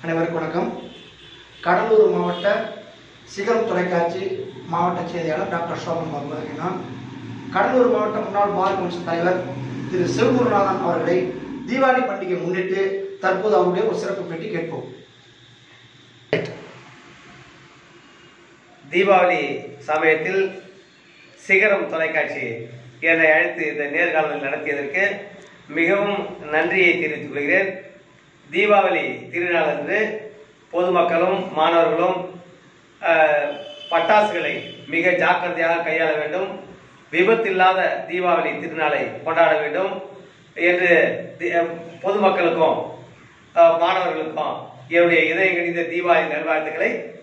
அனைவருக்கும் வணக்கம் கடலூர் மாவட்ட சிகரம் தொலைக்காட்சி மாவட்ட செய்தியாளர் டாக்டர் சோமன் பாபு நான் கடலூர் மாவட்ட முன்னாள் பார் கவுன்சில் தலைவர் திரு சிவகுருநாதன் அவர்களை தீபாவளி பண்டிகை முன்னிட்டு தற்போது அவருடைய ஒரு சிறப்பு பேட்டி கேட்போம் தீபாவளி சமயத்தில் சிகரம் தொலைக்காட்சி என்னை அழைத்து இந்த நேர்காணல் நடத்தியதற்கு மிகவும் நன்றியை தெரிவித்துக் கொள்கிறேன் தீபாவளி திருநாள் அன்று பொதுமக்களும் மாணவர்களும் அஹ், பட்டாசுகளை மிக ஜாக்கிரதையாக கையாள வேண்டும் விபத்தில்லாத தீபாவளி திருநாளை கொண்டாட வேண்டும் என்று தி- அஹ், பொதுமக்களுக்கும் அஹ், மாணவர்களுக்கும் என்னுடைய இதய கணித தீபாவளி நல்வாழ்த்துக்களை